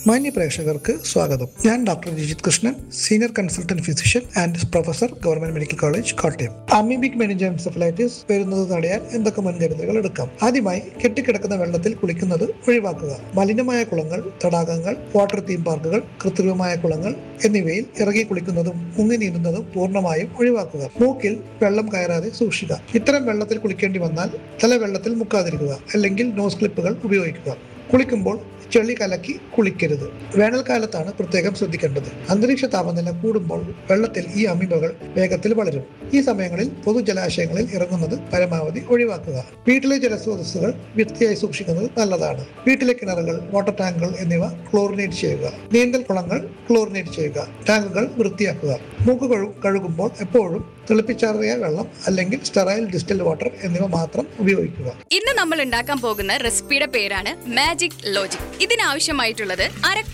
മാന്യ പ്രേക്ഷകർക്ക് സ്വാഗതം ഞാൻ doctor Jijith Krishnan senior consultant physician and professor government medical college Kottayam amoebic meningoencephalitis വരുന്നത് തടയാൻ എന്തൊക്കെ മുൻകരുതലുകൾ എടുക്കാം ആദ്യമായി കെട്ടിക്കിടക്കുന്ന വെള്ളത്തിൽ കുളിക്കുന്നത് ഒഴിവാക്കുക മലിനമായ കുളങ്ങൾ തടാകങ്ങൾ വാട്ടർ തീം പാർക്കുകൾ കൃത്രിമമായ കുളങ്ങൾ എന്നിവയിൽ ഇറങ്ങി കുളിക്കുന്നതും മുങ്ങി നീന്തുന്നതും പൂർണ്ണമായും ഒഴിവാക്കുക മൂക്കിൽ വെള്ളം കയറാതെ സൂക്ഷിക്കുക ഇത്തരം വെള്ളത്തിൽ കുളിക്കേണ്ടി വന്നാൽ തല വെള്ളത്തിൽ മുക്കാതിരിക്കുക അല്ലെങ്കിൽ നോസ് ക്ലിപ്പുകൾ ഉപയോഗിക്കുക കുളിക്കുമ്പോൾ ചെളി കലക്കി കുളിക്കരുത് വേനൽക്കാലത്താണ് പ്രത്യേകം ശ്രദ്ധിക്കേണ്ടത് അന്തരീക്ഷ താപനില കൂടുമ്പോൾ വെള്ളത്തിൽ ഈ അമീബകൾ വേഗത്തിൽ വളരും ഈ സമയങ്ങളിൽ പൊതുജലാശയങ്ങളിൽ ഇറങ്ങുന്നത് പരമാവധി ഒഴിവാക്കുക വീട്ടിലെ ജലസ്രോതസ്സുകൾ വൃത്തിയായി സൂക്ഷിക്കുന്നത് നല്ലതാണ് വീട്ടിലെ കിണറുകൾ വാട്ടർ ടാങ്കുകൾ എന്നിവ ക്ലോറിനേറ്റ് ചെയ്യുക നീന്തൽ കുളങ്ങൾ ക്ലോറിനേറ്റ് ചെയ്യുക ടാങ്കുകൾ വൃത്തിയാക്കുക മൂക്ക് കഴു കഴുകുമ്പോൾ എപ്പോഴും തിളപ്പിച്ചാറിയ വെള്ളം അല്ലെങ്കിൽ സ്റ്റെറൈൽ ഡിസ്റ്റൽഡ് വാട്ടർ എന്നിവ മാത്രം ഉപയോഗിക്കുക ഇന്ന് നമ്മൾ ഉണ്ടാക്കാൻ പോകുന്ന റെസിപ്പിയുടെ പേരാണ് മാജിക് ലോജിക് ഇതിനാവശ്യമായിട്ടുള്ളത് അര